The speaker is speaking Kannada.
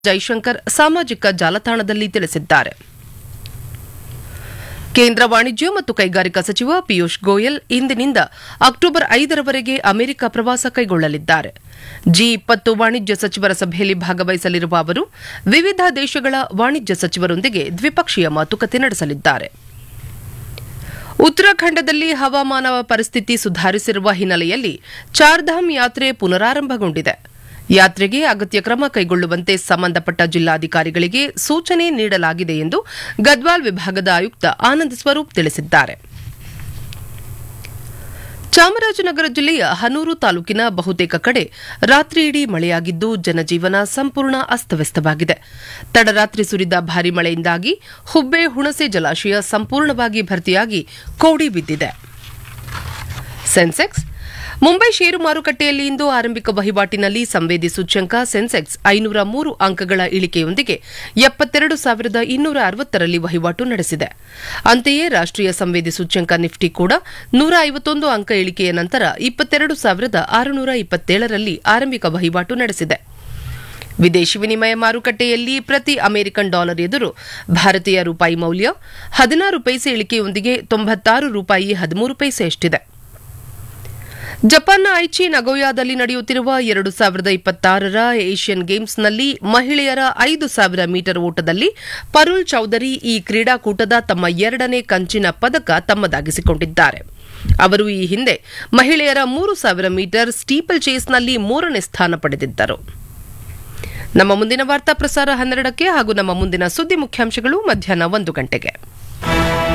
ಜೈಶಂಕರ್ ಸಾಮಾಜಿಕ ಜಾಲತಾಣದಲ್ಲಿ ತಿಳಿಸಿದ್ದಾರೆ ಕೇಂದ್ರ ವಾಣಿಜ್ಯ ಮತ್ತು ಕೈಗಾರಿಕಾ ಸಚಿವ ಪಿಯೂಷ್ ಗೋಯಲ್ ಇಂದಿನಿಂದ ಅಕ್ಟೋಬರ್ ಐದರವರೆಗೆ ಅಮೆರಿಕ ಪ್ರವಾಸ ಕೈಗೊಳ್ಳಲಿದ್ದಾರೆ ಜಿ ಇಪ್ಪತ್ತು ವಾಣಿಜ್ಯ ಸಚಿವರ ಸಭೆಯಲ್ಲಿ ಭಾಗವಹಿಸಲಿರುವ ಅವರು ವಿವಿಧ ದೇಶಗಳ ವಾಣಿಜ್ಯ ಸಚಿವರೊಂದಿಗೆ ದ್ವಿಪಕ್ಷೀಯ ಮಾತುಕತೆ ನಡೆಸಲಿದ್ದಾರೆ ಉತ್ತರಾಖಂಡದಲ್ಲಿ ಹವಾಮಾನ ಪರಿಸ್ಥಿತಿ ಸುಧಾರಿಸಿರುವ ಹಿನ್ನೆಲೆಯಲ್ಲಿ ಚಾರ್ಧಾಮ್ ಯಾತ್ರೆ ಪುನರಾರಂಭಗೊಂಡಿದೆ ಯಾತ್ರೆಗೆ ಅಗತ್ಯ ಕ್ರಮ ಕೈಗೊಳ್ಳುವಂತೆ ಸಂಬಂಧಪಟ್ಟ ಜಿಲ್ಲಾಧಿಕಾರಿಗಳಿಗೆ ಸೂಚನೆ ನೀಡಲಾಗಿದೆ ಎಂದು ಗದ್ವಾಲ್ ವಿಭಾಗದ ಆಯುಕ್ತ ಆನಂದ್ ಸ್ವರೂಪ್ ತಿಳಿಸಿದ್ದಾರೆ ಚಾಮರಾಜನಗರ ಜಿಲ್ಲೆಯ ಹನೂರು ತಾಲೂಕಿನ ಬಹುತೇಕ ಕಡೆ ರಾತ್ರಿಯಿಡೀ ಮಳೆಯಾಗಿದ್ದು ಜನಜೀವನ ಸಂಪೂರ್ಣ ಅಸ್ತವ್ಯಸ್ತವಾಗಿದೆ ತಡರಾತ್ರಿ ಸುರಿದ ಭಾರಿ ಮಳೆಯಿಂದಾಗಿ ಹುಬ್ಬೆ ಹುಣಸೆ ಜಲಾಶಯ ಸಂಪೂರ್ಣವಾಗಿ ಭರ್ತಿಯಾಗಿ ಕೋಡಿ ಬಿದ್ದಿದೆ ಸೆನ್ಸೆಕ್ಸ್ ಮುಂಬೈ ಷೇರು ಮಾರುಕಟ್ಟೆಯಲ್ಲಿ ಇಂದು ಆರಂಭಿಕ ವಹಿವಾಟಿನಲ್ಲಿ ಸಂವೇದಿ ಸೂಚ್ಯಂಕ ಸೆನ್ಸೆಕ್ಸ್ ಐನೂರ ಮೂರು ಅಂಕಗಳ ಇಳಿಕೆಯೊಂದಿಗೆ ಎಪ್ಪತ್ತೆರಡು ಸಾವಿರದ ಇನ್ನೂರ ಅರವತ್ತರಲ್ಲಿ ವಹಿವಾಟು ನಡೆಸಿದೆ ಅಂತೆಯೇ ರಾಷ್ಟೀಯ ಸಂವೇದಿ ಸೂಚ್ಯಂಕ ನಿಫ್ಟಿ ಕೂಡ ನೂರ ಐವತ್ತೊಂದು ಅಂಕ ಇಳಿಕೆಯ ನಂತರ ಇಪ್ಪತ್ತೆರಡು ಸಾವಿರದ ಆರುನೂರ ಇಪ್ಪತ್ತೇಳರಲ್ಲಿ ಆರಂಭಿಕ ವಹಿವಾಟು ನಡೆಸಿದೆ ವಿದೇಶಿ ವಿನಿಮಯ ಮಾರುಕಟ್ಟೆಯಲ್ಲಿ ಪ್ರತಿ ಅಮೆರಿಕನ್ ಡಾಲರ್ ಎದುರು ಭಾರತೀಯ ರೂಪಾಯಿ ಮೌಲ್ಯ ಹದಿನಾರು ಪೈಸೆ ಇಳಿಕೆಯೊಂದಿಗೆ ತೊಂಬತ್ತಾರು ರೂಪಾಯಿ ಹದಿಮೂರು ಪೈಸೆಯಷ್ಟಿದೆ ಜಪಾನ್ನ ಐಚಿ ನಗೋಯಾದಲ್ಲಿ ನಡೆಯುತ್ತಿರುವ ಎರಡು ಸಾವಿರದ ಇಪ್ಪತ್ತಾರರ ಏಷ್ಯನ್ ಗೇಮ್ಸ್ನಲ್ಲಿ ಮಹಿಳೆಯರ ಐದು ಸಾವಿರ ಮೀಟರ್ ಓಟದಲ್ಲಿ ಪರುಲ್ ಚೌಧರಿ ಈ ಕ್ರೀಡಾಕೂಟದ ತಮ್ಮ ಎರಡನೇ ಕಂಚಿನ ಪದಕ ತಮ್ಮದಾಗಿಸಿಕೊಂಡಿದ್ದಾರೆ ಅವರು ಈ ಹಿಂದೆ ಮಹಿಳೆಯರ ಮೂರು ಸಾವಿರ ಮೀಟರ್ ಸ್ಟೀಪಲ್ ಚೇಸ್ನಲ್ಲಿ ಮೂರನೇ ಸ್ಥಾನ ಪಡೆದಿದ್ದರು ನಮ್ಮ ಮುಂದಿನ ವಾರ್ತಾ ಪ್ರಸಾರ ಹನ್ನೆರಡಕ್ಕೆ ಹಾಗೂ ನಮ್ಮ ಮುಂದಿನ ಸುದ್ದಿ ಮುಖ್ಯಾಂಶಗಳು ಮಧ್ಯಾಹ್ನ ಒಂದು ಗಂಟೆಗೆ